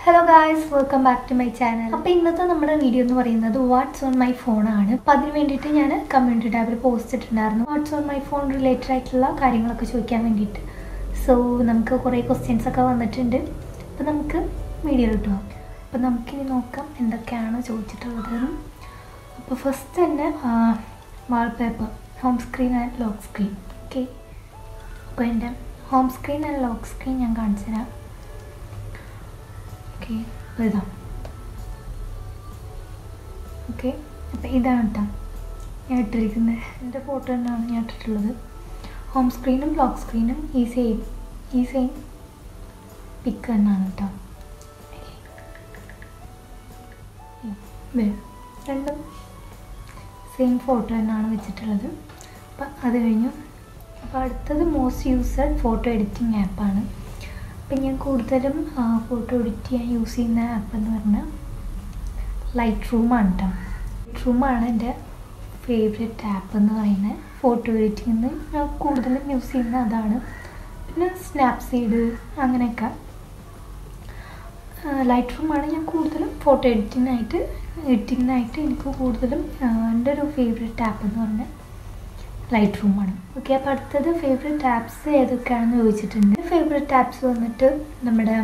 Hello guys welcome back to my channel അപ്പോൾ ഇന്നത്തെ നമ്മുടെ വീഡിയോ എന്ന് പറയുന്നത് വാട്ട്സ് ഓൺ മൈ ഫോൺ ആണ് അപ്പോൾ അതിന് വേണ്ടിയിട്ട് ഞാൻ കമ്മ്യൂണിറ്റി ടാബിൽ പോസ്റ്റ് ഇട്ടിട്ടുണ്ടായിരുന്നു what's on my phone related ആയിട്ടുള്ള കാര്യങ്ങളൊക്കെ ചോദിക്കാൻ വേണ്ടിയിട്ട് സോ നമുക്ക് കുറേ ക്വസ്റ്റ്യൻസ് ഒക്കെ വന്നിട്ടുണ്ട് അപ്പോൾ നമുക്ക് വീഡിയോ കിട്ടുക അപ്പോൾ നമുക്കിനി നോക്കാം എന്തൊക്കെയാണ് ചോദിച്ചിട്ടുള്ളത് അപ്പോൾ ഫസ്റ്റ് തന്നെ wallpaper home screen and lock screen okay അപ്പോൾ എൻ്റെ home screen and lock screen ഞാൻ കാണിച്ചു തരാം ഓക്കെ അപ്പോൾ ഇതാ ഓക്കെ അപ്പോൾ ഇതാണ് കേട്ടോ ഞാൻ ഇട്ടിരിക്കുന്നത് എൻ്റെ ഫോട്ടോ തന്നെയാണ് ഞാൻ ഇട്ടിട്ടുള്ളത് ഹോം സ്ക്രീനും ലോക്ക് സ്ക്രീനും ഈ സെയിം ഈ സെയിം പിക്ക് തന്നെയാണ് കേട്ടോ രണ്ടും സെയിം ഫോട്ടോ തന്നെയാണ് വെച്ചിട്ടുള്ളത് അപ്പം അത് കഴിഞ്ഞു അപ്പോൾ അടുത്തത് മോസ്റ്റ് യൂസ്ഡ് ഫോട്ടോ എഡിറ്റിംഗ് ആപ്പാണ് അപ്പം ഞാൻ കൂടുതലും ഫോട്ടോ എഡിറ്റ് ചെയ്യാൻ യൂസ് ചെയ്യുന്ന ആപ്പ് എന്ന് പറഞ്ഞാൽ ലൈറ്റ് റൂമാണ് കേട്ടോ ലൈറ്റ് റൂമാണ് എൻ്റെ ഫേവറേറ്റ് ആപ്പ് എന്ന് പറയുന്നത് ഫോട്ടോ എഡിറ്റിങ്ങിന് ഞാൻ കൂടുതലും യൂസ് ചെയ്യുന്ന അതാണ് പിന്നെ സ്നാപ്സീഡ് അങ്ങനെയൊക്കെ ലൈറ്റ് റൂമാണ് ഞാൻ കൂടുതലും ഫോട്ടോ എഡിറ്റിങ്ങിനായിട്ട് എഡിറ്റിങ്ങിനായിട്ട് എനിക്ക് കൂടുതലും എൻ്റെ ഒരു ഫേവറേറ്റ് ആപ്പ് എന്ന് പറഞ്ഞാൽ ലൈറ്റ് റൂമാണ് ഓക്കെ അപ്പോൾ അടുത്തത് ഫേവറേറ്റ് ആപ്സ് ഏതൊക്കെയാണെന്ന് ചോദിച്ചിട്ടുണ്ട് ഫേവറേറ്റ് ആപ്സ് വന്നിട്ട് നമ്മുടെ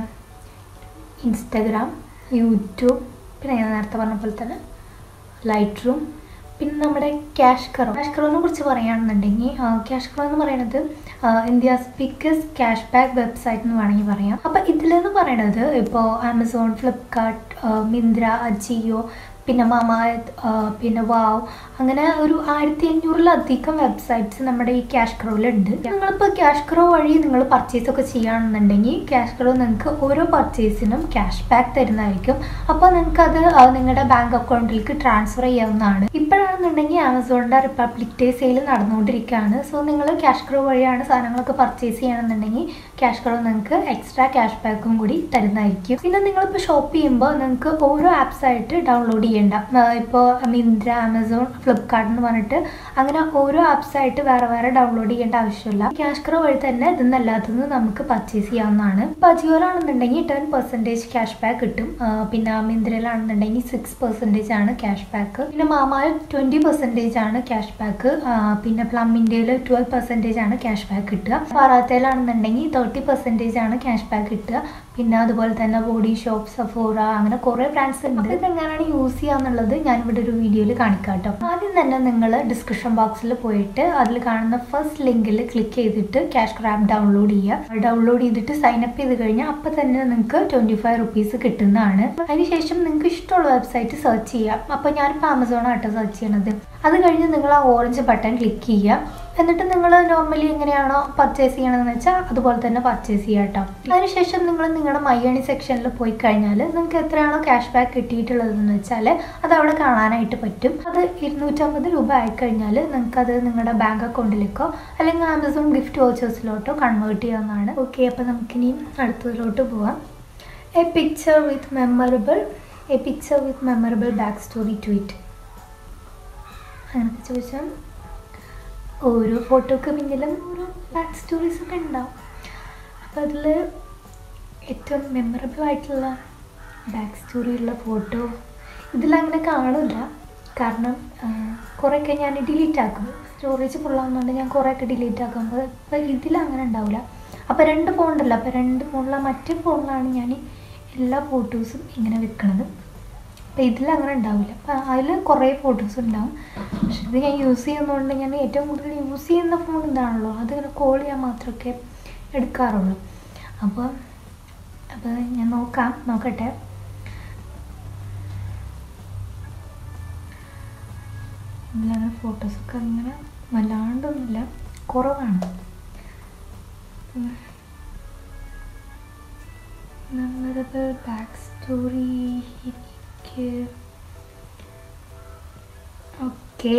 ഇൻസ്റ്റഗ്രാം യൂട്യൂബ് പിന്നെ ഞാൻ നേരത്തെ പറഞ്ഞ പോലെ തന്നെ ലൈറ്റ് റൂം പിന്നെ നമ്മുടെ ക്യാഷ് കറോ ക്യാഷ് കറോനെ കുറിച്ച് പറയുകയാണെന്നുണ്ടെങ്കിൽ ക്യാഷ് കറോ എന്ന് പറയുന്നത് India's biggest cashback website എന്ന് വേണമെങ്കിൽ പറയാം അപ്പോൾ ഇതിലെന്ന് പറയണത് ഇപ്പോൾ ആമസോൺ ഫ്ലിപ്കാർട്ട് മിന്ത്ര അജിയോ പിന്നെ മമായത് പിന്നെ വാവ് അങ്ങനെ ഒരു ആയിരത്തി അഞ്ഞൂറിലധികം വെബ്സൈറ്റ്സ് നമ്മുടെ ഈ ക്യാഷ് ക്രോയിലുണ്ട് നിങ്ങളിപ്പോൾ ക്യാഷ് ക്രോ വഴി നിങ്ങൾ പർച്ചേസ് ഒക്കെ ചെയ്യുകയാണെന്നുണ്ടെങ്കിൽ ക്യാഷ് ക്രോ നിങ്ങൾക്ക് ഓരോ പർച്ചേസിനും ക്യാഷ് ബാക്ക് തരുന്നതായിരിക്കും അപ്പോൾ നിങ്ങൾക്ക് അത് നിങ്ങളുടെ ബാങ്ക് അക്കൗണ്ടിലേക്ക് ട്രാൻസ്ഫർ ചെയ്യാവുന്നതാണ് ഇപ്പോഴാണെന്നുണ്ടെങ്കിൽ ആമസോണിൻ്റെ റിപ്പബ്ലിക് ഡേ സെയിൽ നടന്നുകൊണ്ടിരിക്കുകയാണ് സോ നിങ്ങൾ ക്യാഷ് ക്രോ വഴിയാണ് സാധനങ്ങളൊക്കെ പർച്ചേസ് ചെയ്യണമെന്നുണ്ടെങ്കിൽ ക്യാഷ് ക്രോ നിങ്ങൾക്ക് എക്സ്ട്രാ ക്യാഷ് ബാക്കും കൂടി തരുന്നതായിരിക്കും പിന്നെ നിങ്ങളിപ്പോൾ ഷോപ്പ് ചെയ്യുമ്പോൾ നിങ്ങൾക്ക് ഓരോ ആപ്സ് ആയിട്ട് ഡൗൺലോഡ് ചെയ്യേണ്ട ഇപ്പോൾ മിന്ത്ര ആമസോൺ ഫ്ലിപ്കാർട്ട് എന്ന് പറഞ്ഞിട്ട് അങ്ങനെ ഓരോ ആപ്സ് ആയിട്ട് വേറെ വേറെ ഡൗൺലോഡ് ചെയ്യേണ്ട ആവശ്യമില്ല ക്യാഷ് ക്രോ വഴി തന്നെ ഇതെന്നല്ലാത്തത് നമുക്ക് പർച്ചേസ് ചെയ്യാവുന്നതാണ് ഇപ്പോൾ അജിയോയിലാണെന്നുണ്ടെങ്കിൽ ടെൻ പെർസെൻറ്റേജ് ക്യാഷ് ബാക്ക് കിട്ടും പിന്നെ മിന്ത്രയിലാണെന്നുണ്ടെങ്കിൽ സിക്സ് പെർസെൻറ്റേജ് ആണ് ക്യാഷ് ബാക്ക് പിന്നെ മാമായിൽ ട്വൻറ്റി പെർസെൻറ്റേജ് ആണ് ക്യാഷ് ബാക്ക് പിന്നെ പ്ലമ്മിൻ്റെയിൽ ട്വൽവ് പെർസെൻറ്റേജ് ആണ് ക്യാഷ് ബാക്ക് കിട്ടുക ഫറാത്തയിലാണെന്നുണ്ടെങ്കിൽ തേർട്ടി പെർസെൻറ്റേജ് ആണ് ക്യാഷ് ബാക്ക് കിട്ടുക പിന്നെ അതുപോലെ തന്നെ ബോഡി ഷോപ്പ് സഫോറ അങ്ങനെ കുറേ ബ്രാൻഡ്സ് ഉണ്ട് ഇതെങ്ങനെയാണ് യൂസ് ചെയ്യുക എന്നുള്ളത് ഞാനിവിടെ ഒരു വീഡിയോയിൽ കാണിക്കാം കേട്ടോ ആദ്യം തന്നെ നിങ്ങൾ ഡിസ്ക്രിപ്ഷൻ ബോക്സിൽ പോയിട്ട് അതിൽ കാണുന്ന ഫസ്റ്റ് ലിങ്കിൽ ക്ലിക്ക് ചെയ്തിട്ട് ക്യാഷ് ക്രാബ് ഡൗൺലോഡ് ചെയ്യുക ഡൗൺലോഡ് ചെയ്തിട്ട് സൈൻ അപ്പ് ചെയ്ത് കഴിഞ്ഞാൽ അപ്പം തന്നെ നിങ്ങൾക്ക് ട്വൻറ്റി ഫൈവ് റുപ്പീസ് കിട്ടുന്നതാണ് അതിനുശേഷം നിങ്ങൾക്ക് ഇഷ്ടമുള്ള വെബ്സൈറ്റ് സെർച്ച് ചെയ്യാം അപ്പോൾ ഞാനിപ്പോൾ ആമസോണാട്ടോ സെർച്ച് ചെയ്യണത് അത് കഴിഞ്ഞ് നിങ്ങൾ ആ ഓറഞ്ച് ബട്ടൺ ക്ലിക്ക് ചെയ്യുക എന്നിട്ട് നിങ്ങൾ നോർമലി എങ്ങനെയാണോ പർച്ചേസ് ചെയ്യണമെന്ന് വെച്ചാൽ അതുപോലെ തന്നെ പർച്ചേസ് ചെയ്യുക കേട്ടോ അതിനുശേഷം നിങ്ങൾ നിങ്ങളുടെ മയ്യണി സെക്ഷനിൽ പോയി കഴിഞ്ഞാൽ നിങ്ങൾക്ക് എത്രയാണോ ക്യാഷ് ബാക്ക് കിട്ടിയിട്ടുള്ളതെന്ന് വെച്ചാൽ അത് അവിടെ കാണാനായിട്ട് പറ്റും അത് ഇരുന്നൂറ്റമ്പത് രൂപ ആയിക്കഴിഞ്ഞാൽ നിങ്ങൾക്കത് നിങ്ങളുടെ ബാങ്ക് അക്കൗണ്ടിലേക്കോ അല്ലെങ്കിൽ ആമസോൺ ഗിഫ്റ്റ് വോച്ചേഴ്സിലോട്ടോ കൺവേർട്ട് ചെയ്യാവുന്നതാണ് ഓക്കെ അപ്പോൾ നമുക്കിനി അടുത്തതിലോട്ട് പോവാം a picture with memorable a picture with memorable back story tweet അങ്ങനെയൊക്കെ ചോദിച്ചാൽ ഓരോ ഫോട്ടോക്ക് പിന്നിലും ഓരോ ബാക്ക് സ്റ്റോറീസ് ഒക്കെ ഉണ്ടാവും അപ്പോൾ അതിൽ ഏറ്റവും മെമ്മറബിൾ ആയിട്ടുള്ള ബാക്ക് സ്റ്റോറി ഉള്ള ഫോട്ടോ ഇതിലങ്ങനെ കാണില്ല കാരണം കുറേയൊക്കെ ഞാൻ ഡിലീറ്റ് ആക്കും സ്റ്റോറേജ് ഫുള്ളാകുന്നതുകൊണ്ട് ഞാൻ കുറേയൊക്കെ ഡിലീറ്റ് ആക്കുമ്പോൾ ഇപ്പോൾ ഇതിലങ്ങനെ ഉണ്ടാവില്ല അപ്പോൾ രണ്ട് ഫോണുണ്ടല്ലോ അപ്പോൾ രണ്ട് ഫോണിലാണ് മറ്റേ ഫോണിലാണ് ഞാൻ എല്ലാ ഫോട്ടോസും ഇങ്ങനെ വെക്കണത് അപ്പോൾ ഇതിലങ്ങനെ ഉണ്ടാവില്ല അപ്പോൾ അതിൽ കുറേ ഫോട്ടോസ് ഉണ്ടാവും പക്ഷെ ഇത് ഞാൻ യൂസ് ചെയ്യുന്നതുകൊണ്ട് ഞാൻ ഏറ്റവും കൂടുതൽ യൂസ് ചെയ്യുന്ന ഫോൺ ഇതാണല്ലോ അതിങ്ങനെ കോൾ ചെയ്യാൻ മാത്രമൊക്കെ എടുക്കാറുള്ളൂ അപ്പോൾ അപ്പോൾ ഞാൻ നോക്കാം നോക്കട്ടെ ഇതിലങ്ങനെ ഫോട്ടോസൊക്കെ അങ്ങനെ വല്ലാണ്ടൊന്നുമില്ല കുറവാണ് മെമ്മറബിൾ ബാക്ക് സ്റ്റോറി എനിക്ക് ഓക്കെ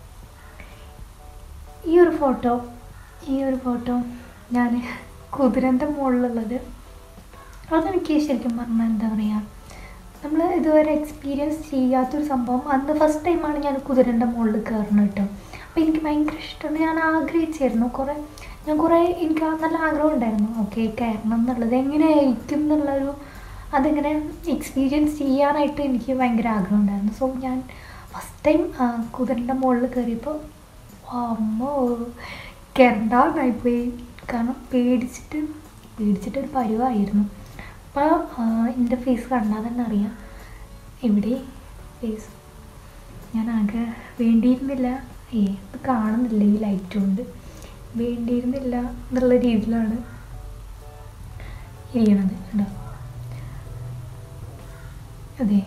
ഈ ഒരു ഫോട്ടോ ഈ ഒരു ഫോട്ടോ ഞാൻ കുതിരൻ്റെ മുകളിലുള്ളത് അതെനിക്ക് ശരിക്കും പറഞ്ഞാൽ എന്താ പറയുക നമ്മൾ ഇതുവരെ എക്സ്പീരിയൻസ് ചെയ്യാത്തൊരു സംഭവം അന്ന് ഫസ്റ്റ് ടൈമാണ് ഞാൻ കുതിരൻ്റെ മുകളിൽ കയറുന്നത് കേട്ടോ അപ്പോൾ എനിക്ക് ഭയങ്കര ഇഷ്ടമാണ് ഞാൻ ആഗ്രഹിച്ചായിരുന്നു കുറേ ഞാൻ കുറേ എനിക്ക് ആ നല്ല ആഗ്രഹം ഉണ്ടായിരുന്നു ഓക്കെ കയറണം എന്നുള്ളത് എങ്ങനെയായിരിക്കും എന്നുള്ളൊരു അതിങ്ങനെ എക്സ്പീരിയൻസ് ചെയ്യാനായിട്ട് എനിക്ക് ഭയങ്കര ആഗ്രഹം ഉണ്ടായിരുന്നു സോ ഞാൻ ഫസ്റ്റ് ടൈം കുതിരൻ്റെ മുകളിൽ കയറിയപ്പോൾ അമ്മ കരണ്ടാന്നായിപ്പോയി കാരണം പേടിച്ചിട്ട് പേടിച്ചിട്ട് ഒരു പരുവായിരുന്നു അപ്പോൾ എൻ്റെ ഫേസ് കണ്ടാൽ തന്നെ അറിയാം ഇവിടെ ഫേസ് ഞാൻ ആകെ വേണ്ടിയിരുന്നില്ല ഏ ഇത് കാണുന്നില്ല ഈ ലൈറ്റ് കൊണ്ട് വേണ്ടിയിരുന്നില്ല എന്നുള്ള രീതിയിലാണ് ഇരിക്കണത് കേട്ടോ അതെ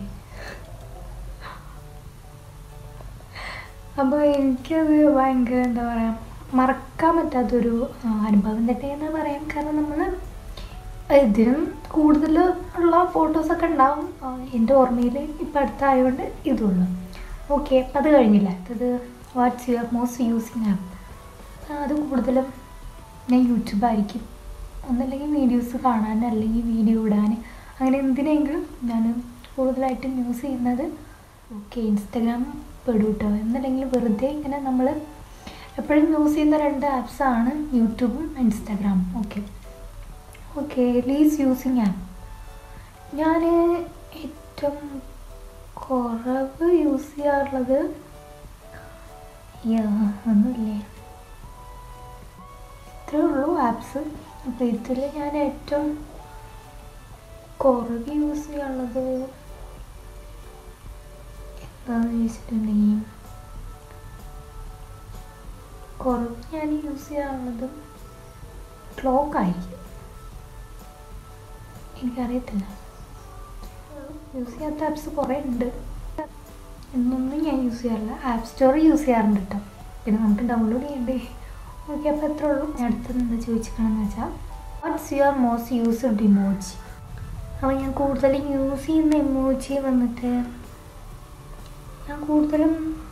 അപ്പോൾ എനിക്കത് ഭയങ്കര എന്താ പറയുക മറക്കാൻ പറ്റാത്തൊരു ആ, അനുഭവം തന്നെയെന്ന് പറയാം കാരണം നമ്മൾ ഇതിനും കൂടുതൽ ഉള്ള ഫോട്ടോസൊക്കെ ഉണ്ടാവും ആ, എൻ്റെ ഓർമ്മയിൽ ഇപ്പം അടുത്തായതുകൊണ്ട് ഇതുള്ളൂ ഓക്കെ അപ്പം അത് കഴിഞ്ഞില്ല അത് what's your most using app അത് കൂടുതലും ഞാൻ യൂട്യൂബായിരിക്കും ഒന്നല്ലെങ്കിൽ വീഡിയോസ് കാണാൻ അല്ലെങ്കിൽ വീഡിയോ ഇടാൻ അങ്ങനെ എന്തിനെങ്കിലും ഞാൻ കൂടുതലായിട്ടും യൂസ് ചെയ്യുന്നത് ഓക്കെ ഇൻസ്റ്റഗ്രാം പെടും കേട്ടോ എന്നല്ലെങ്കിൽ വെറുതെ ഇങ്ങനെ നമ്മൾ എപ്പോഴും യൂസ് ചെയ്യുന്ന രണ്ട് ആപ്സാണ് യൂട്യൂബും ഇൻസ്റ്റഗ്രാമും okay okay least using app ഞാൻ ഏറ്റവും കുറവ് യൂസ് ചെയ്യാറുള്ളത് യാ, ഒന്നുമില്ലേ ഇത്രേ ഉള്ളൂ ആപ്സ് അപ്പോൾ ഇതിൽ ഞാൻ ഏറ്റവും കുറവ് യൂസ് ചെയ്യാനുള്ളത് എന്താണെന്ന് ചോദിച്ചിട്ടുണ്ടെങ്കിൽ കുറവ് ഞാൻ യൂസ് ചെയ്യാറുള്ളത് ക്ലോക്ക് ആയിരിക്കും എനിക്കറിയത്തില്ല യൂസ് ചെയ്യാത്ത ആപ്സ് കുറേ ഉണ്ട് എന്നൊന്നും ഞാൻ യൂസ് ചെയ്യാറില്ല ആപ്പ് സ്റ്റോർ യൂസ് ചെയ്യാറുണ്ട് കേട്ടോ പിന്നെ നമുക്ക് ഡൗൺലോഡ് ചെയ്യണ്ടേ ഓക്കെ അപ്പോൾ എത്ര ഉള്ളൂ ഞാൻ അടുത്തത് എന്താ ചോദിച്ചിരിക്കണമെന്ന് വെച്ചാൽ what's your most used emoji അപ്പോൾ ഞാൻ കൂടുതലും യൂസ് ചെയ്യുന്ന ഇമോജി വന്നിട്ട് ഞാൻ കൂടുതലും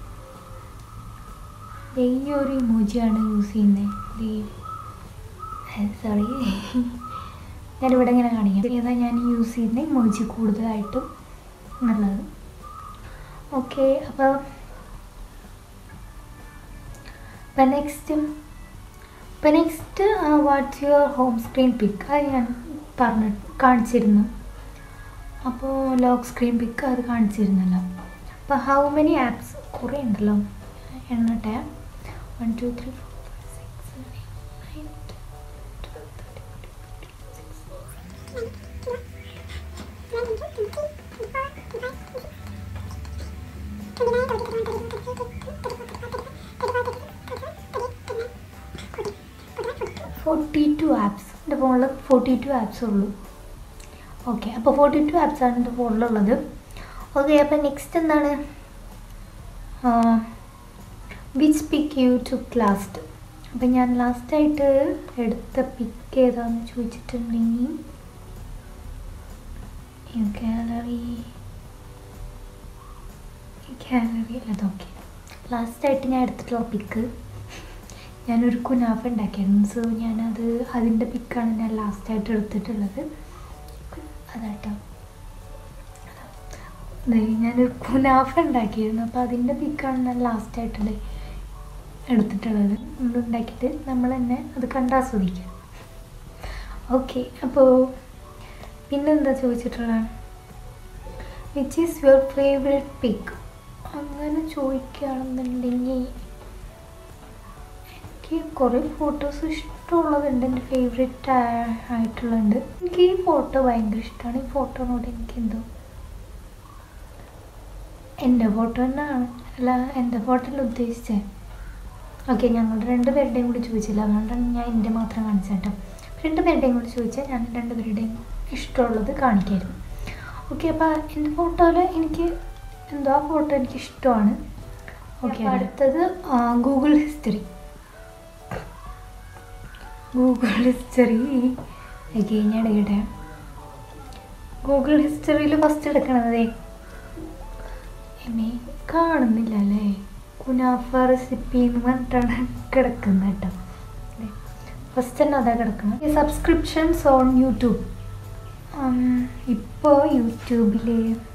ദേ ഈ ഒരു ഇമോജിയാണ് യൂസ് ചെയ്യുന്നത് സോറി ഞാനിവിടെ ഇങ്ങനെ കാണിക്കാം ഏതാ ഞാൻ യൂസ് ചെയ്യുന്ന ഇമോജി കൂടുതലായിട്ടും എന്നുള്ളത് ഓക്കെ അപ്പോൾ ഇപ്പം നെക്സ്റ്റ് ഇപ്പം next what's your home screen pic അത് ഞാൻ പറഞ്ഞ കാണിച്ചിരുന്നു അപ്പോൾ ലോക്ക് സ്ക്രീൻ പിക്ക് അത് കാണിച്ചിരുന്നല്ലോ അപ്പോൾ ഹൗ മെനി ആപ്സ് കുറേ ഉണ്ടല്ലോ എണ്ണട്ടെ one two three four five six seven eight nine ten twelve thirteen forty two apps എൻ്റെ ഫോണിൽ ഫോർട്ടി ടു ആപ്സ് ഉള്ളൂ ഓക്കെ അപ്പോൾ ഫോർട്ടി ടു ആപ്സാണ് എൻ്റെ ഫോണിലുള്ളത് ഓക്കെ അപ്പോൾ നെക്സ്റ്റ് എന്താണ് which pic you to last അപ്പം ഞാൻ ലാസ്റ്റായിട്ട് എടുത്ത പിക്ക് ഏതാണെന്ന് ചോദിച്ചിട്ടുണ്ടെങ്കിൽ ഗാലറി ഗാലറി അല്ലത് ഓക്കെ ലാസ്റ്റായിട്ട് ഞാൻ എടുത്തിട്ടുള്ള പിക്ക് ഞാനൊരു കുനാഫ ഉണ്ടാക്കിയായിരുന്നു സോ ഞാനത് അതിൻ്റെ പിക്കാണ് ഞാൻ ലാസ്റ്റായിട്ട് എടുത്തിട്ടുള്ളത് അതാട്ടോ ദേ ഞാനൊരു കുനാഫ ഉണ്ടാക്കിയിരുന്നു അപ്പോൾ അതിൻ്റെ പിക്കാണ് ഞാൻ ലാസ്റ്റായിട്ടുള്ളത് എടുത്തിട്ടുള്ളത് നമ്മൾ ഉണ്ടാക്കിയിട്ട് നമ്മൾ തന്നെ അത് കണ്ടാസ്വദിക്കുക ഓക്കെ അപ്പോൾ പിന്നെന്താ ചോദിച്ചിട്ടുള്ളത് which is your favourite pic അങ്ങനെ ചോദിക്കുകയാണെന്നുണ്ടെങ്കിൽ എനിക്ക് കുറേ ഫോട്ടോസ് ഇഷ്ടമുള്ളതുണ്ട് എൻ്റെ ഫേവറേറ്റ് ആയിട്ടുള്ളത് എനിക്ക് ഈ ഫോട്ടോ ഭയങ്കര ഇഷ്ടമാണ് ഈ ഫോട്ടോനോട് എനിക്ക് എന്തോ എൻ്റെ ഫോട്ടോ തന്നെയാണ് അല്ല എൻ്റെ ഫോട്ടോ അല്ല ഉദ്ദേശിച്ചത് ഓക്കെ ഞങ്ങളുടെ രണ്ടുപേരുടെയും കൂടി ചോദിച്ചില്ല അതുകൊണ്ടാണ് ഞാൻ എൻ്റെ മാത്രം കാണിച്ചേട്ടോ രണ്ടുപേരുടെയും കൂടി ചോദിച്ചാൽ ഞാൻ രണ്ടുപേരുടെയും ഇഷ്ടമുള്ളത് കാണിക്കായിരുന്നു ഓക്കെ അപ്പോൾ എൻ്റെ ഫോട്ടോയിൽ എനിക്ക് എന്തോ ആ ഫോട്ടോ എനിക്ക് ഇഷ്ടമാണ് ഓക്കെ അടുത്തത് Google history Google history okay ഞാൻ എടുക്കട്ടെ ഗൂഗിൾ ഹിസ്റ്ററിയിൽ ഫസ്റ്റ് എടുക്കണതേ എന്നെ കാണുന്നില്ല അല്ലേ കുനാഫ റെസിപ്പി എന്ന് പറഞ്ഞിട്ടാണ് കിടക്കുന്നത് കേട്ടോ ഫസ്റ്റ് തന്നെ അതാ കിടക്കണം സബ്സ്ക്രിപ്ഷൻസ് ഓൺ യൂട്യൂബ് ഇപ്പോൾ യൂട്യൂബിൽ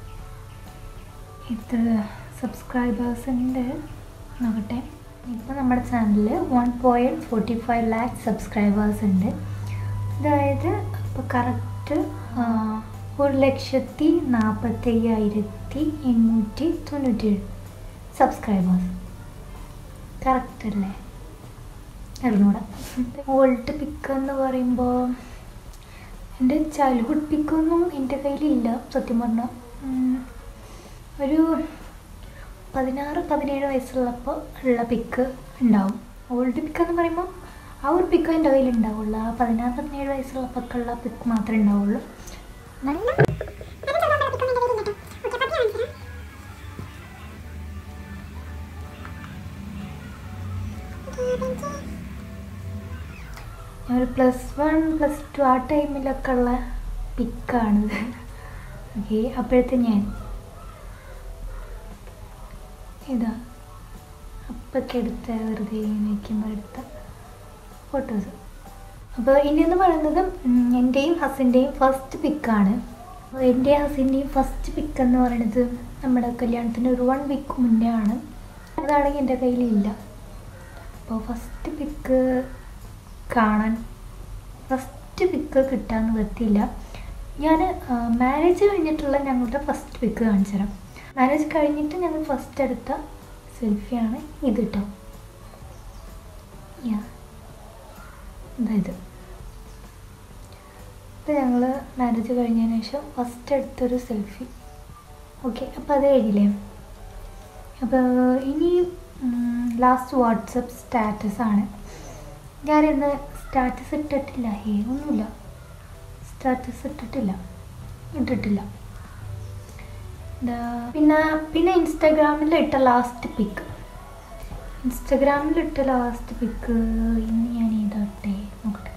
എത്ര സബ്സ്ക്രൈബേഴ്സ് ഉണ്ട് നോക്കട്ടെ ഇപ്പോൾ നമ്മുടെ ചാനലിൽ one point forty five lakh subscribers ഉണ്ട് അതായത് ഇപ്പോൾ കറക്റ്റ് ഒരു ലക്ഷത്തി നാൽപ്പത്തയ്യായിരത്തി എണ്ണൂറ്റി തൊണ്ണൂറ്റേഴ് സബ്സ്ക്രൈബേഴ്സ് കറക്റ്റ് അല്ലേ അറിഞ്ഞൂടാ ഓൾഡ് പിക്ക് എന്ന് പറയുമ്പോൾ എൻ്റെ ചൈൽഡ്ഹുഡ് പിക്കൊന്നും എൻ്റെ കയ്യിലില്ല സത്യം പറഞ്ഞാൽ ഒരു പതിനാറ് പതിനേഴ് വയസ്സുള്ളപ്പോൾ ഉള്ള പിക്ക് ഉണ്ടാവും ഓൾഡ് പിക്ക് എന്ന് പറയുമ്പോൾ ആ ഒരു പിക്ക് എൻ്റെ കയ്യിൽ ഉണ്ടാവുള്ളൂ ആ പതിനാറ് പതിനേഴ് വയസ്സുള്ളപ്പോൾ ഉള്ള പിക്ക് മാത്രമേ ഉണ്ടാവുള്ളൂ നല്ല ഒരു പ്ലസ് വൺ പ്ലസ് ടു ആ ടൈമിലൊക്കെ ഉള്ള പിക്കാണിത് ഓക്കെ അപ്പോഴത്തെ ഞാൻ ഇതാ അപ്പൊക്കെ എടുത്ത വെറുതെ നിൽക്കുമ്പോൾ എടുത്ത ഫോട്ടോസ് അപ്പോൾ ഇനി എന്ന് പറയുന്നത് ഉം, എൻ്റെയും ഹസിൻ്റെയും ഫസ്റ്റ് പിക്കാണ് അപ്പോൾ എൻ്റെ ഹസിൻ്റെയും ഫസ്റ്റ് പിക്ക് എന്ന് പറയുന്നത് നമ്മുടെ കല്യാണത്തിന് ഒരു വൺ വീക്ക് മുന്നേ ആണ് അതാണെങ്കിൽ എൻ്റെ കയ്യിലില്ല അപ്പോൾ ഫസ്റ്റ് പിക്ക് കാണാൻ ഫസ്റ്റ് പിക്ക് കിട്ടാൻ നിവർത്തിയില്ല ഞാൻ മാരേജ് കഴിഞ്ഞിട്ടുള്ള ഞങ്ങളുടെ ഫസ്റ്റ് പിക്ക് കാണിച്ചു തരാം മാരേജ് കഴിഞ്ഞിട്ട് ഞങ്ങൾ ഫസ്റ്റ് എടുത്ത സെൽഫിയാണ് ഇത് കേട്ടോ യാ ഇതായത് ഇത് ഞങ്ങൾ മാരേജ് കഴിഞ്ഞതിന് ശേഷം ഫസ്റ്റ് എടുത്തൊരു സെൽഫി ഓക്കെ അപ്പോൾ അത് കഴിഞ്ഞില്ലേ അപ്പോൾ ഇനി ലാസ്റ്റ് വാട്സപ്പ് സ്റ്റാറ്റസ് ആണ് ഞാനിന്ന് സ്റ്റാറ്റസ് ഇട്ടിട്ടില്ല ഹേ ഒന്നുമില്ല സ്റ്റാറ്റസ് ഇട്ടിട്ടില്ല ഇട്ടിട്ടില്ല ദാ, പിന്നെ പിന്നെ ഇൻസ്റ്റാഗ്രാമിൽ ഇട്ട ലാസ്റ്റ് പിക്ക് ഇൻസ്റ്റാഗ്രാമിൽ ഇട്ട ലാസ്റ്റ് പിക്ക് ഇന്ന് ഞാൻ ഏതാട്ടെ നോക്കട്ടെ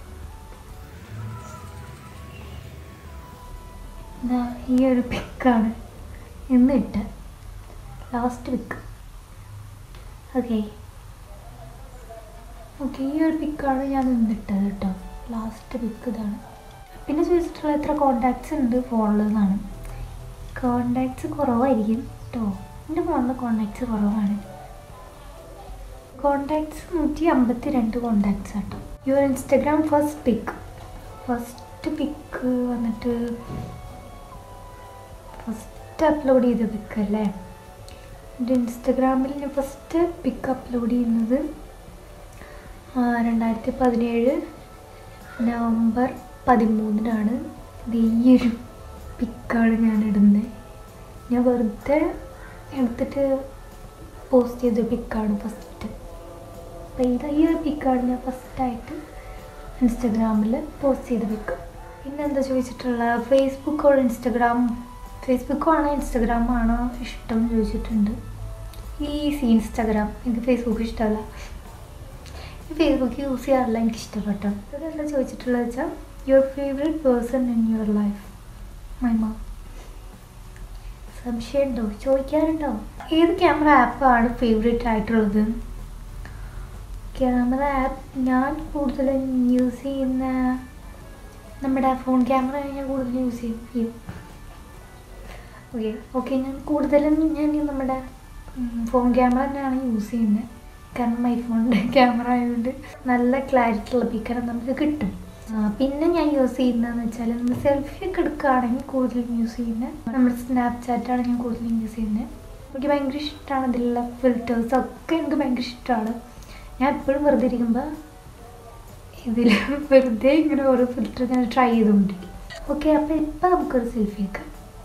ദാ, ഈ ഒരു പിക്കാണ് ഇന്ന് ഇട്ട ലാസ്റ്റ് പിക്ക് ഓക്കെ ഓക്കെ ഈ ഒരു പിക്കാണ് ഞാൻ ഇന്നിട്ടത് കേട്ടോ ലാസ്റ്റ് പിക്ക് ഇതാണ് പിന്നെ ചോദിച്ചിട്ടുള്ള എത്ര കോണ്ടാക്ട്സ് ഉണ്ട് ഫോണിലെന്നാണ് കോണ്ടാക്ട്സ് കുറവായിരിക്കും കേട്ടോ എൻ്റെ ഫോണിൽ കോണ്ടാക്ട്സ് കുറവാണ് കോണ്ടാക്ട്സ് നൂറ്റി അമ്പത്തി രണ്ട് കോണ്ടാക്ട്സ് കേട്ടോ your Instagram first pic first pic വന്നിട്ട് ഫസ്റ്റ് അപ്ലോഡ് ചെയ്ത പിക്ക് അല്ലേ എൻ്റെ ഇൻസ്റ്റഗ്രാമിൽ ഞാൻ ഫസ്റ്റ് പിക്ക് അപ്ലോഡ് ചെയ്യുന്നത് ആ, രണ്ടായിരത്തി പതിനേഴ് നവംബർ പതിമൂന്നിനാണ് ഇത് ഈ ഒരു പിക്കാണ് ഞാൻ ഇടുന്നത് ഞാൻ വെറുതെ എടുത്തിട്ട് പോസ്റ്റ് ചെയ്ത പിക്കാണ് ഫസ്റ്റ് അപ്പോൾ ഇത് ഈ ഒരു പിക്കാണ് ഞാൻ ഫസ്റ്റായിട്ട് ഇൻസ്റ്റഗ്രാമിൽ പോസ്റ്റ് ചെയ്ത പിക്ക് പിന്നെ എന്താ ചോദിച്ചിട്ടുള്ള ഫേസ്ബുക്കോ ഇൻസ്റ്റഗ്രാം ഫേസ്ബുക്കോ ആണോ ഇൻസ്റ്റഗ്രാം ആണോ ഇഷ്ടം എന്ന് ചോദിച്ചിട്ടുണ്ട് ഈസി ഇൻസ്റ്റഗ്രാം എനിക്ക് ഫേസ്ബുക്ക് ഇഷ്ടമല്ല ഫേസ്ബുക്ക് യൂസ് ചെയ്യാറില്ല എനിക്ക് ഇഷ്ടപ്പെട്ടു ഇതെന്താ ചോദിച്ചിട്ടുള്ളത് വെച്ചാൽ your favourite person in your life my mom സംശയമുണ്ടോ ചോദിക്കാറുണ്ടോ ഏത് ക്യാമറ ആപ്പാണ് ഫേവറേറ്റ് ആയിട്ടുള്ളത് ക്യാമറ ആപ്പ് ഞാൻ കൂടുതലും യൂസ് ചെയ്യുന്ന നമ്മുടെ ഫോൺ ക്യാമറ ഞാൻ കൂടുതൽ യൂസ് ചെയ്യും ചെയ്യും ഓക്കെ ഓക്കെ ഞാൻ കൂടുതലും ഞാൻ ഈ നമ്മുടെ ഫോൺ ക്യാമറ തന്നെയാണ് യൂസ് ചെയ്യുന്നത് കാരണം ഐഫോണിൻ്റെ ക്യാമറ ആയതുകൊണ്ട് നല്ല ക്ലാരിറ്റി ഉള്ള പിക്കർ നമുക്ക് കിട്ടും ആ, പിന്നെ ഞാൻ യൂസ് ചെയ്യുന്നതെന്ന് വെച്ചാൽ നമ്മൾ സെൽഫി ഒക്കെ എടുക്കുകയാണെങ്കിൽ കൂടുതലും യൂസ് ചെയ്യുന്നത് നമ്മുടെ സ്നാപ്ചാറ്റാണ് ഞാൻ കൂടുതലും യൂസ് ചെയ്യുന്നത് എനിക്ക് ഭയങ്കര ഇഷ്ടമാണ് ഇതിലുള്ള ഫിൽറ്റേഴ്സ് ഒക്കെ എനിക്ക് ഭയങ്കര ഇഷ്ടമാണ് ഞാൻ എപ്പോഴും വെറുതെ ഇരിക്കുമ്പോൾ ഇതിൽ വെറുതെ ഇങ്ങനെ ഓരോ ഫിൽറ്റർ ഞാൻ ട്രൈ ചെയ്തുകൊണ്ടിരിക്കും ഓക്കെ അപ്പോൾ ഇപ്പം നമുക്കൊരു സെൽഫി എടുക്കാം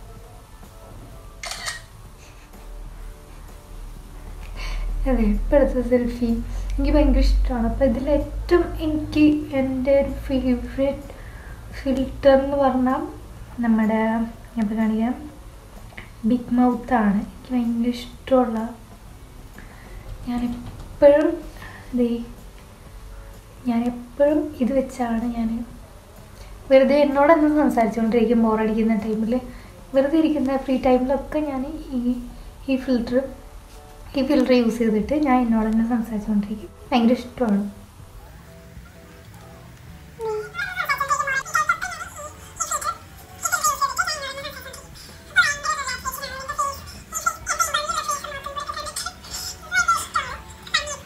അതെ ഇപ്പോഴത്തെ സെൽഫി എനിക്ക് ഭയങ്കര ഇഷ്ടമാണ് അപ്പോൾ ഇതിൽ ഏറ്റവും എനിക്ക് എൻ്റെ ഒരു ഫേവറേറ്റ് ഫിൽറ്റർ എന്ന് പറഞ്ഞാൽ നമ്മുടെ ഞാൻ ഇപ്പോൾ കാണിക്കാം ബിഗ് മൗത്താണ് എനിക്ക് ഭയങ്കര ഇഷ്ടമുള്ള ഞാൻ എപ്പോഴും ഇതേ ഞാൻ എപ്പോഴും ഇത് വെച്ചാണ് ഞാൻ വെറുതെ എന്നോടൊന്ന് സംസാരിച്ചുകൊണ്ടിരിക്കും ബോറടിക്കുന്ന ടൈമിൽ വെറുതെ ഇരിക്കുന്ന ഫ്രീ ടൈമിലൊക്കെ ഞാൻ ഈ ഈ ഫിൽറ്റർ ഈ ഫിൽറ്റർ യൂസ് ചെയ്തിട്ട് ഞാൻ എന്നോട് തന്നെ സംസാരിച്ചുകൊണ്ടിരിക്കും ഭയങ്കര ഇഷ്ടമാണ്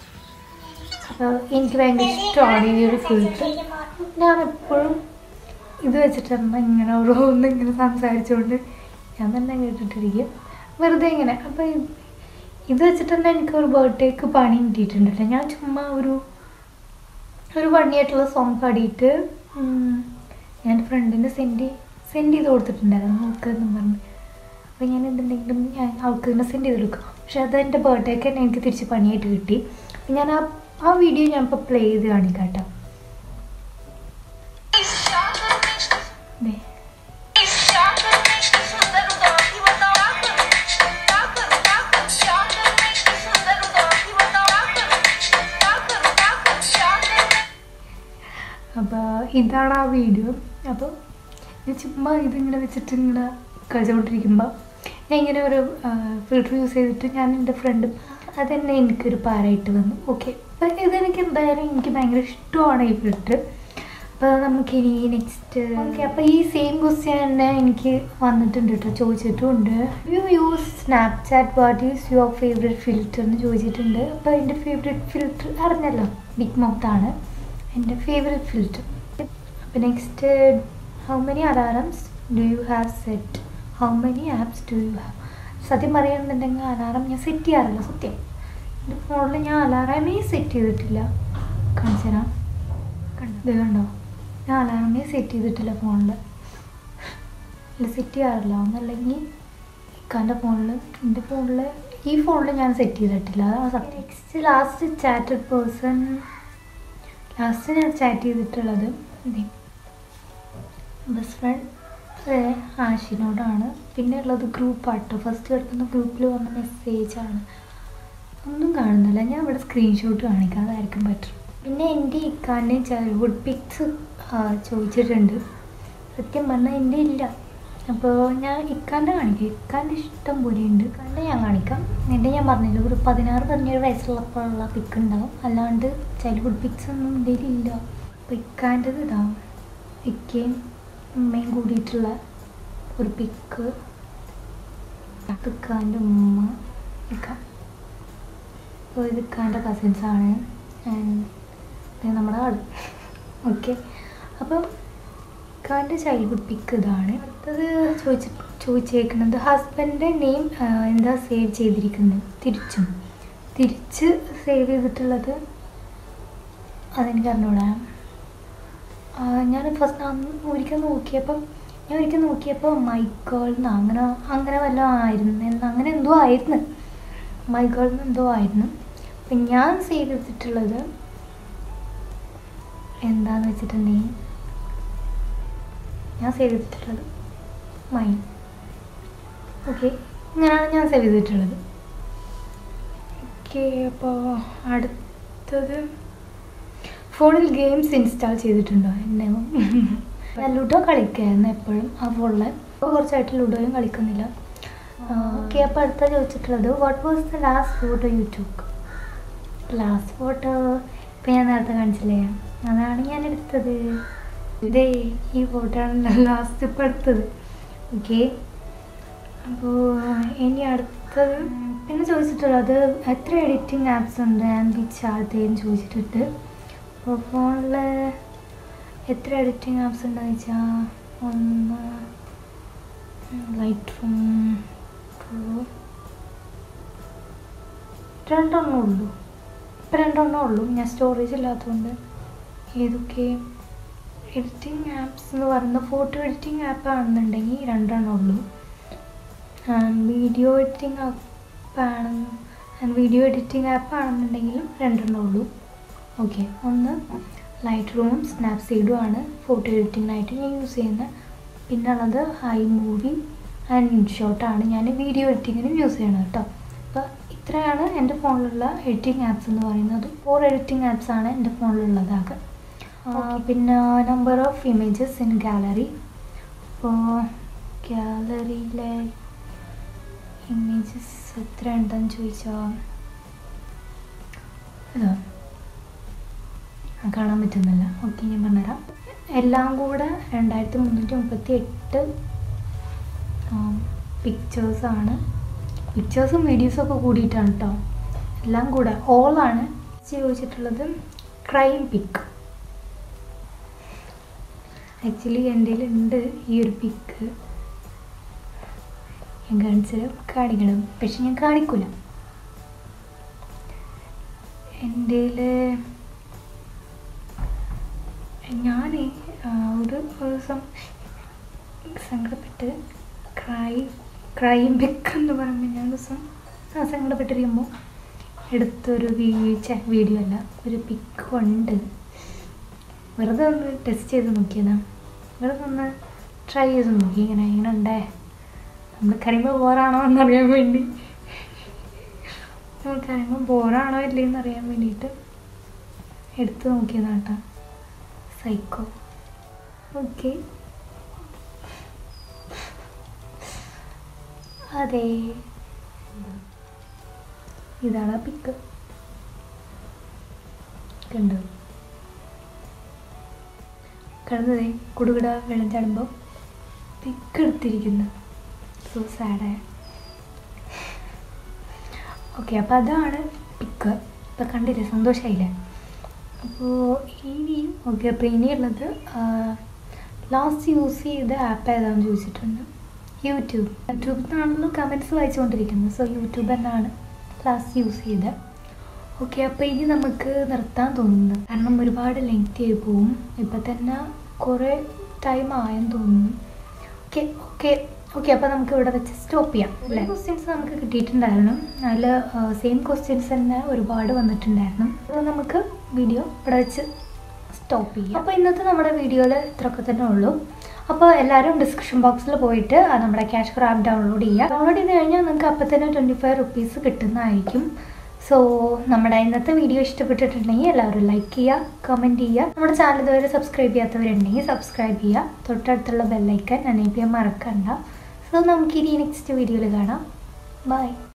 അപ്പോൾ എനിക്ക് ഭയങ്കര ഇഷ്ടമാണ് ഈ ഒരു ഫിൽറ്റർ ഞാൻ എപ്പോഴും ഇത് വെച്ചിട്ടാണ് ഇങ്ങനെ ഓരോന്ന് ഇങ്ങനെ സംസാരിച്ചുകൊണ്ട് ഞാൻ തന്നെ കേട്ടിട്ടിരിക്കും വെറുതെ ഇങ്ങനെ അപ്പോൾ ഇത് വെച്ചിട്ട് തന്നെ എനിക്ക് ഒരു ബർത്ത്ഡേക്ക് പണി കിട്ടിയിട്ടുണ്ട് കേട്ടോ ഞാൻ ചുമ്മാ ഒരു ഒരു പണിയായിട്ടുള്ള സോങ് പാടിയിട്ട് ഉം, ഞാൻ ഫ്രണ്ടിന് സെൻഡ് സെൻഡ് ചെയ്ത് കൊടുത്തിട്ടുണ്ടായിരുന്നു നോക്ക് എന്ന് പറഞ്ഞ് അപ്പോൾ ഞാൻ എന്തുണ്ടെങ്കിലും ഞാൻ അവൾക്ക് തന്നെ സെൻഡ് ചെയ്ത് കൊടുക്കും പക്ഷെ അത് എൻ്റെ ബർത്ത്ഡേക്ക് തന്നെ എനിക്ക് തിരിച്ച് പണിയായിട്ട് കിട്ടി അപ്പോൾ ഞാൻ ആ ആ വീഡിയോ ഞാൻ ഇപ്പോൾ പ്ലേ ചെയ്ത് കാണിക്കാം കേട്ടോ ദേ. അപ്പോൾ ഇതാണ് ആ വീഡിയോ അപ്പോൾ ഞാൻ ചുമ്മാ ഇതിങ്ങനെ വെച്ചിട്ട് ഇങ്ങനെ കളിച്ചുകൊണ്ടിരിക്കുമ്പോൾ ഞാൻ ഇങ്ങനെ ഒരു ഫിൽറ്റർ യൂസ് ചെയ്തിട്ട് ഞാൻ എൻ്റെ ഫ്രണ്ടും അതന്നെ എനിക്കൊരു പാരായിട്ട് വന്നു ഓക്കെ അപ്പോൾ ഇതെനിക്ക് എന്തായാലും എനിക്ക് ഭയങ്കര ഇഷ്ടമാണ് ഈ ഫിൽറ്റർ അപ്പോൾ നമുക്കിനി നെക്സ്റ്റ് ഓക്കെ അപ്പോൾ ഈ സെയിം ക്വസ്റ്റ്യൻ തന്നെ എനിക്ക് വന്നിട്ടുണ്ട് കേട്ടോ ചോദിച്ചിട്ടുമുണ്ട് you use Snapchat what is your favourite filter എന്ന് ചോദിച്ചിട്ടുണ്ട് അപ്പോൾ എൻ്റെ ഫേവറേറ്റ് ഫിൽറ്റർ അറിഞ്ഞല്ലോ ബിഗ് മൗത്ത് ആണ് എൻ്റെ ഫേവറേറ്റ് ഫിൽറ്റർ അപ്പോൾ next how many alarms do you have set how many apps do you have സത്യം പറയുകയാണെന്നുണ്ടെങ്കിൽ അലാറം ഞാൻ സെറ്റ് ചെയ്യാറില്ല സത്യം എൻ്റെ ഫോണിൽ ഞാൻ അലാറമേ സെറ്റ് ചെയ്തിട്ടില്ല കാണിച്ചു തരാം കണ്ടോ ഇത് കണ്ടോ ഞാൻ അലാറമേ സെറ്റ് ചെയ്തിട്ടില്ല ഫോണിൽ ഇല്ല സെറ്റ് ചെയ്യാറില്ല ഒന്നല്ലെങ്കിൽ ഇക്കാൻ്റെ ഫോണിൽ എൻ്റെ ഫോണിൽ ഈ ഫോണിൽ ഞാൻ സെറ്റ് ചെയ്തിട്ടില്ല അതാണ് സത്യം next last chatted person last ഞാൻ ചാറ്റ് ചെയ്തിട്ടുള്ളത് ബെസ്റ്റ് ഫ്രണ്ട് ആഷിനോടാണ് പിന്നെ ഉള്ളത് ഗ്രൂപ്പാട്ടോ ഫസ്റ്റ് കിടക്കുന്ന ഗ്രൂപ്പിൽ വന്ന മെസ്സേജാണ് ഒന്നും കാണുന്നില്ല ഞാൻ ഇവിടെ സ്ക്രീൻഷോട്ട് കാണിക്കാം അതായിരിക്കും ബെറ്റർ പിന്നെ എൻ്റെ ഇക്കാൻ്റെ ചൈൽഡ്ഹുഡ് പിക്സ് ചോദിച്ചിട്ടുണ്ട് സത്യം പറഞ്ഞാൽ എൻ്റെ ഇല്ല അപ്പോൾ ഞാൻ ഇക്കാൻ്റെ കാണിക്കാം ഇക്കാൻ്റെ ഇഷ്ടം പോലെ ഉണ്ട് ഇക്കാൻ്റെ ഞാൻ കാണിക്കാം എൻ്റെ ഞാൻ പറഞ്ഞില്ല ഒരു പതിനാറ് പതിനേഴ് വയസ്സുള്ളപ്പോഴുള്ള പിക്ക് ഉണ്ടാവും അല്ലാണ്ട് ചൈൽഡ്ഹുഡ് പിക്സ് ഒന്നും എൻ്റെ ഇല്ല അപ്പോൾ ഇക്കാൻ്റെത് ഇതാവും ഇക്കയും ഉമ്മയും കൂടിയിട്ടുള്ള ഒരു പിക്ക് ഇക്കാൻ്റെ ഉമ്മ ഇക്ക അപ്പോൾ ഇത് ഇക്കാൻ്റെ കസിൻസാണ് ഇത് നമ്മുടെ ആൾ ഓക്കെ അപ്പം ഇക്കാൻ്റെ ചൈൽഡ്ഹുഡ് പിക്ക് ഇതാണ് അടുത്തത് ചോദിച്ച് ചോദിച്ചേക്കുന്നത് ഹസ്ബൻഡിൻ്റെ നെയിം എന്താ സേവ് ചെയ്തിരിക്കുന്നത് തിരിച്ചും തിരിച്ച് സേവ് ചെയ്തിട്ടുള്ളത് അതെനിക്ക് അറിഞ്ഞൂടാ ആ, ഞാൻ ഫസ്റ്റ് അന്ന് ഒരിക്കൽ നോക്കിയപ്പം ഞാൻ ഒരിക്കൽ നോക്കിയപ്പോൾ മൈക്കേൾ എന്ന് അങ്ങനെ അങ്ങനെ വല്ലതും ആയിരുന്നു എന്ന് അങ്ങനെ എന്തോ ആയിരുന്നു മൈക്കേൾ എന്ന് എന്തോ ആയിരുന്നു അപ്പം ഞാൻ സേവ് ചെയ്തിട്ടുള്ളത് എന്താന്ന് വെച്ചിട്ടുണ്ടെങ്കിൽ ഞാൻ സേവ് ചെയ്തിട്ടുള്ളത് മൈൻ ഓക്കെ ഇങ്ങനെയാണ് ഞാൻ സേവ് ചെയ്തിട്ടുള്ളത് ഓക്കെ അപ്പോൾ അടുത്തത് ഫോണിൽ ഗെയിംസ് ഇൻസ്റ്റാൾ ചെയ്തിട്ടുണ്ടോ എന്നെ ഞാൻ ലുഡോ കളിക്കായിരുന്നു എപ്പോഴും ആ ഫോണിൽ ഇപ്പോൾ കുറച്ചായിട്ട് ലുഡോയും കളിക്കുന്നില്ല ഓക്കെ അപ്പോൾ അടുത്ത ചോദിച്ചിട്ടുള്ളത് what was the last photo you took last photo ഇപ്പം ഞാൻ നേരത്തെ കാണിച്ചില്ലേ അതാണ് ഞാൻ എടുത്തത് ഇതേ ഈ ഫോട്ടോ ആണ് ലാസ്റ്റ് ഇപ്പം എടുത്തത് ഓക്കെ അപ്പോൾ ഇനി അടുത്തത് പിന്നെ ചോദിച്ചിട്ടുള്ളത് എത്ര എഡിറ്റിംഗ് ആപ്സ് ഉണ്ട് ആൻഡ് വിച്ച് ആർ തേന്ന് ചോദിച്ചിട്ടുണ്ട് അപ്പോൾ ഫോണിൽ എത്ര എഡിറ്റിംഗ് ആപ്സ് ഉണ്ടെന്ന് വെച്ചാൽ ഒന്ന് ലൈറ്റ് റൂം രണ്ടെണ്ണം ഉള്ളൂ ഇപ്പം രണ്ടെണ്ണം ഉള്ളൂ ഞാൻ സ്റ്റോറേജ് ഇല്ലാത്തതുകൊണ്ട് ഏതൊക്കെ എഡിറ്റിംഗ് ആപ്സ് എന്ന് പറയുന്ന ഫോട്ടോ എഡിറ്റിംഗ് ആപ്പ് ആണെന്നുണ്ടെങ്കിൽ രണ്ടെണ്ണം ഉള്ളൂ വീഡിയോ എഡിറ്റിംഗ് ആപ്പ് ആണ് വീഡിയോ എഡിറ്റിംഗ് ആപ്പ് ആണെന്നുണ്ടെങ്കിലും രണ്ടെണ്ണം ഉള്ളൂ ഓക്കെ ഒന്ന് ലൈറ്റ് റൂമും സ്നാപ്സീഡും ആണ് ഫോട്ടോ എഡിറ്റിങ്ങിനായിട്ട് ഞാൻ യൂസ് ചെയ്യുന്നത് പിന്നെ ഉള്ളത് ഹൈ മൂവി ആൻഡ് ഇൻഷോട്ടാണ് ഞാൻ വീഡിയോ എഡിറ്റിങ്ങിനും യൂസ് ചെയ്യണത് കേട്ടോ അപ്പോൾ ഇത്രയാണ് എൻ്റെ ഫോണിലുള്ള എഡിറ്റിംഗ് ആപ്സ് എന്ന് പറയുന്നത് ഫോർ എഡിറ്റിംഗ് ആപ്സ് ആണ് എൻ്റെ ഫോണിലുള്ളതാകെ ആ, പിന്നെ number of images in gallery അപ്പോൾ ഗാലറിയിലെ ഇമേജസ് എത്ര ഉണ്ടെന്ന് ചോദിച്ചാൽ ഇതാ ആ, കാണാൻ പറ്റുന്നില്ല ഓക്കെ ഞാൻ പറഞ്ഞുതരാം എല്ലാം കൂടെ രണ്ടായിരത്തി മുന്നൂറ്റി മുപ്പത്തി എട്ട് പിക്ചേഴ്സാണ് പിക്ചേഴ്സും വീഡിയോസും ഒക്കെ കൂടിയിട്ടാണ് കേട്ടോ എല്ലാം കൂടെ ഓളാണ് ചോദിച്ചിട്ടുള്ളത് ക്രൈം പിക്ക് ആക്ച്വലി എൻ്റെ ഉണ്ട് ഈ ഒരു പിക്ക് ഞാൻ കാണിച്ചത് കാണിക്കണം പക്ഷെ ഞാൻ കാണിക്കൂല എൻ്റെ ഞാൻ ഒരു ദിവസം സങ്കടപ്പെട്ട് ക്രൈ ക്രൈം പിക്ക് എന്ന് പറയുമ്പോൾ ഞാൻ ദിവസം ആ സങ്കടപ്പെട്ടിരിക്കുമ്പോൾ എടുത്തൊരു വീഴ്ച വീഡിയോ അല്ല ഒരു പിക്ക് ഉണ്ട് വെറുതെ ഒന്ന് ടെസ്റ്റ് ചെയ്ത് നോക്കിയതാണ് വെറുതെ ഒന്ന് ട്രൈ ചെയ്ത് നോക്കി ഇങ്ങനെ ഇങ്ങനെ ഉണ്ടേ നമ്മൾ കറിയുമ്പോൾ ബോറാണോ എന്നറിയാൻ വേണ്ടി നമ്മൾ കറിയുമ്പോൾ ബോറാണോ ഇല്ലേന്ന് അറിയാൻ വേണ്ടിയിട്ട് എടുത്ത് നോക്കിയതാണ് കേട്ടോ സൈക്കോ ഓക്കെ അതെ ഇതാണ് ആ പിക്ക് കണ്ടോ കിടന്നതേ കുടുകിട വെള്ളം ചാടുമ്പോൾ പിക്ക് എടുത്തിരിക്കുന്നു സോ സാഡ് ഓക്കെ അപ്പോൾ അതാണ് പിക്ക് ഇപ്പം കണ്ടില്ലേ സന്തോഷമായില്ലേ അപ്പോൾ ഇനിയും ഓക്കെ അപ്പോൾ ഇനിയുള്ളത് ലാസ്റ്റ് യൂസ് ചെയ്ത ആപ്പ് ഏതാണെന്ന് ചോദിച്ചിട്ടുണ്ട് യൂട്യൂബ് യൂട്യൂബിൽ നിന്നാണല്ലോ കമൻറ്റ്സ് വായിച്ചുകൊണ്ടിരിക്കുന്നത് സോ യൂട്യൂബ് തന്നെയാണ് ലാസ്റ്റ് യൂസ് ചെയ്തത് ഓക്കെ അപ്പോൾ ഇനി നമുക്ക് നിർത്താൻ തോന്നുന്നു കാരണം ഒരുപാട് ലെങ്തി ആയി പോവും ഇപ്പം തന്നെ കുറേ ടൈം ആയെന്ന് തോന്നുന്നു ഓക്കെ ഓക്കെ ഓക്കെ അപ്പോൾ നമുക്ക് ഇവിടെ വെച്ച് സ്റ്റോപ്പ് ചെയ്യാം അല്ലേ ക്വസ്റ്റ്യൻസ് നമുക്ക് കിട്ടിയിട്ടുണ്ടായിരുന്നു അതിൽ സെയിം ക്വസ്റ്റ്യൻസ് തന്നെ ഒരുപാട് വന്നിട്ടുണ്ടായിരുന്നു അപ്പോൾ നമുക്ക് വീഡിയോ ഇവിടെ വെച്ച് സ്റ്റോപ്പ് ചെയ്യാം അപ്പോൾ ഇന്നത്തെ നമ്മുടെ വീഡിയോയിൽ ഇത്രയൊക്കെ തന്നെ ഉള്ളൂ അപ്പോൾ എല്ലാവരും ഡിസ്ക്രിപ്ഷൻ ബോക്സിൽ പോയിട്ട് ആ നമ്മുടെ ക്യാഷ് കർ ആപ്പ് ഡൗൺലോഡ് ചെയ്യുക ഡൗൺലോഡ് ചെയ്ത് കഴിഞ്ഞാൽ നിങ്ങൾക്ക് അപ്പോൾ തന്നെ ട്വൻറ്റി ഫൈവ് റുപ്പീസ് കിട്ടുന്നതായിരിക്കും സോ നമ്മുടെ ഇന്നത്തെ വീഡിയോ ഇഷ്ടപ്പെട്ടിട്ടുണ്ടെങ്കിൽ എല്ലാവരും ലൈക്ക് ചെയ്യുക കമൻറ്റ് ചെയ്യുക നമ്മുടെ ചാനൽ ഇതുവരെ സബ്സ്ക്രൈബ് ചെയ്യാത്തവരുണ്ടെങ്കിൽ സബ്സ്ക്രൈബ് ചെയ്യുക തൊട്ടടുത്തുള്ള ബെല്ലൈക്കൻ എനേബിൾ ചെയ്യാൻ മറക്കണ്ട സോ നമുക്കിനി നെക്സ്റ്റ് വീഡിയോയിൽ കാണാം ബൈ